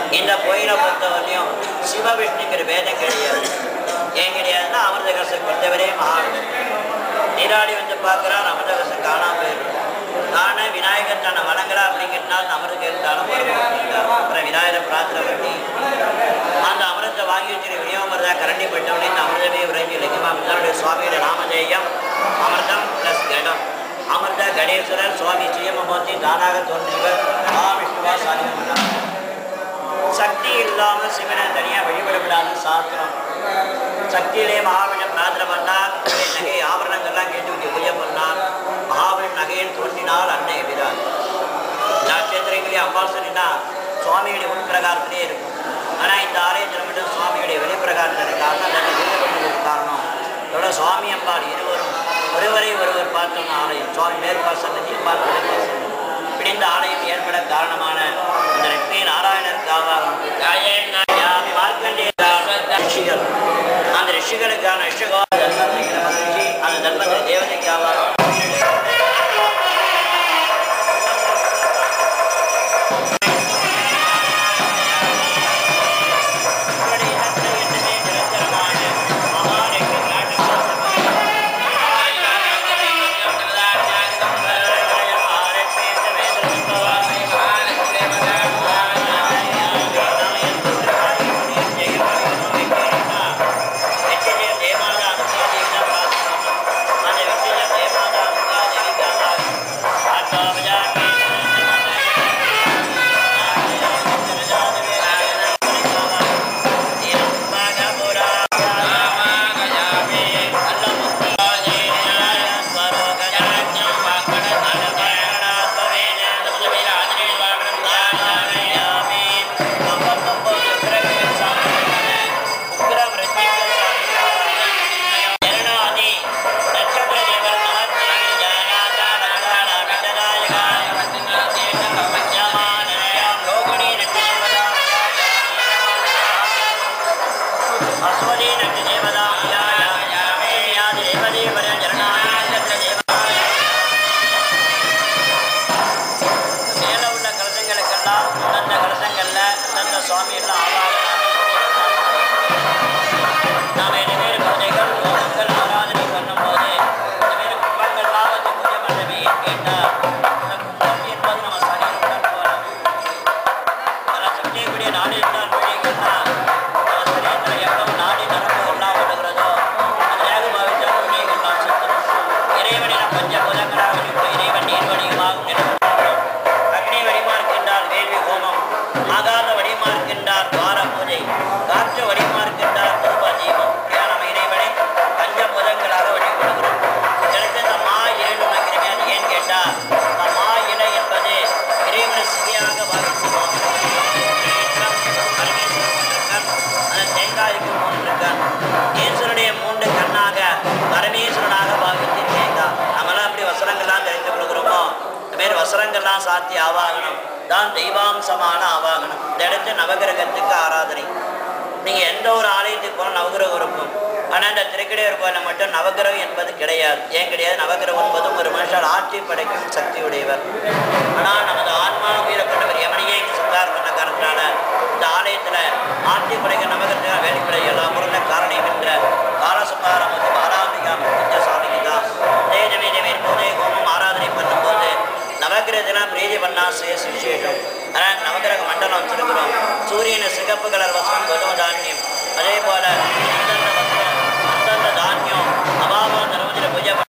இந்த கோயிலை பொறுத்தவரையும் சிவவிஷ்ணுங்கிற பேதம் கிடையாது ஏன் கிடையாதுன்னா அமிர்தகரசை கொண்டவரே மகாவிஷ்ணு நீராடி வந்து பார்க்குறான் அமிர்தகரசம் காணாம போயிடும் நானே விநாயகர் தன்னை வணங்கலா அப்படிங்கிறதுனால அமிர்தகர் தானம் அப்புறம் விநாயகரை பிரார்த்தனை பண்ணி அந்த அமிர்தத்தை வாங்கி வச்சு விநியோகம் கரண்டி போயிட்டவனே இந்த அமிர்தமே உறைஞ்சி லிங்கமா தன்னுடைய சுவாமியோட நாமதேயம் அமிர்தம் பிளஸ் கடம் அமிர்த கணேஸ்வரர் சுவாமி சுயமமூர்த்தி தானாக தோன்றியவர் மகாவிஷ்ணுவா சாதியம் பண்ணார் சக்தி இல்லாமல் சிவனை தனியாக வழிபடப்படாத சாஸ்திரம் சக்தியிலே மகாவிஷ்ணு பிரார்த்தனை பண்ணால் நகை ஆபரணங்கள்லாம் கேட்டு வச்சு பூஜை பண்ணால் மகாவிஷ்ணு நகையில் தோன்றினால் அன்னை எதிரார் நட்சத்திரங்களே அம்பாள் சொன்னா சுவாமியுடைய உள்பிரகாரத்திலே இருக்கும் ஆனால் இந்த ஆலயத்தில் மட்டும் சுவாமியுடைய வெளிப்பிரகாரத்தில் காரணம் தன்னை வெளிப்படுவதற்கு காரணம் இதோட சுவாமி அம்பாள் இருவரும் ஒருவரை ஒருவர் பார்த்தோம் ஆலயம் சுவாமி மேற்பால் சன்னதி அம்பாள் வெளிப்பால் சன்னதி இப்படி இந்த ஆலயம் ஏற்பட காரணமான இந்த லட்சுமி நாராயணருக்காக ரிஷிகள் அந்த ரிஷிகளுக்கான ரிஷிகோ தர்மத்திற்கு மகிழ்ச்சி அந்த தர்மத்தை தேவதைக்காக மேல உள்ள கலசங்களுக்கெல்லாம் அந்தந்த கலசங்கள்ல அந்தந்த சுவாமி எல்லாம் நாம் இனிமேல் பூஜைகள் ஹோமங்கள் ஆராதனை பண்ணும்போது இனிமேல் கும்பங்கள்லாம் வச்சு பூஜை பண்ணவே கேட்டால் இந்த கும்பம் என்பது நம்ம சரீரம் போகலாம் அதில் சக்தியக்கூடிய நாடு இருந்தால் வழிகள்னா நம்ம சரீரத்தில் எவ்வளவு நாடி நரம்புகள்லாம் ஓடுகிறதோ அந்த ஏகபாவித்த புண்ணியங்கள்லாம் சுத்தம் இறைவனின் பஞ்சபூதங்களாக இருக்கும் இறைவன் நீர் வடிவமாகும் நிலவரம் அக்னி வடிவமா இருக்கின்றால் வேள்வி ஹோமம் ஆகாத வடிவமா இருக்கின்றார் துவார பூஜை காற்று வடிவமா இருக்கின்றார் தூப தீபம் தியானம் இறைவனை பஞ்சபூதங்களாக வழிபடுகிறோம் இதற்கு இந்த மா இரண்டு நகரமே அது ஏன் கேட்டா இந்த மா இலை என்பது இறைவனை சிறியாக பாவிக்கிறோம் அந்த தேங்காய்க்கு மூன்று கண் ஈஸ்வருடைய மூன்று கண்ணாக பரமேஸ்வரனாக பாவித்து தேங்காய் நம்மளாம் அப்படி வசனங்கள்லாம் தெரிந்து கொள்கிறோமோ இந்த மாதிரி வசனங்கள்லாம் சாத்தி ஆவாகனம் தான் தெய்வாம்சமான ஆவாகனம் இந்த இடத்து நவகிரகத்துக்கு ஆராதனை நீங்கள் எந்த ஒரு ஆலயத்துக்கு போனால் நவகிரகம் இருக்கும் ஆனால் இந்த திருக்கடையூர் கோயிலில் மட்டும் நவகிரகம் என்பது கிடையாது ஏன் கிடையாது நவகிரகம் என்பதும் ஒரு மனுஷர் ஆட்சி படைக்கும் சக்தி உடையவர் ஆனால் நமது ஆன்மா உயிரை கொண்டவர் எமனையே இங்கு சித்தார் பண்ண காரணத்தினால இந்த ஆலயத்தில் ஆட்சி படைக்க நவகிரக வேலைப்படை எல்லாம் முருந்த காரணம் என்ற காலசுக்காரம் வந்து பாலாம்பிகா முக்கிய சாமிக்கு தான் தேஜமே தேவி பூஜை ஹோமம் ஆராதனை பண்ணும்போது நவகிரகத்தெல்லாம் பிரீதி பண்ணா சேஸ் விசேஷம் ஆனால் நவகிரக மண்டலம் வச்சிருக்கிறோம் சூரியனை சிகப்பு கலர் வசனம் கோதும தானியம் அதே போல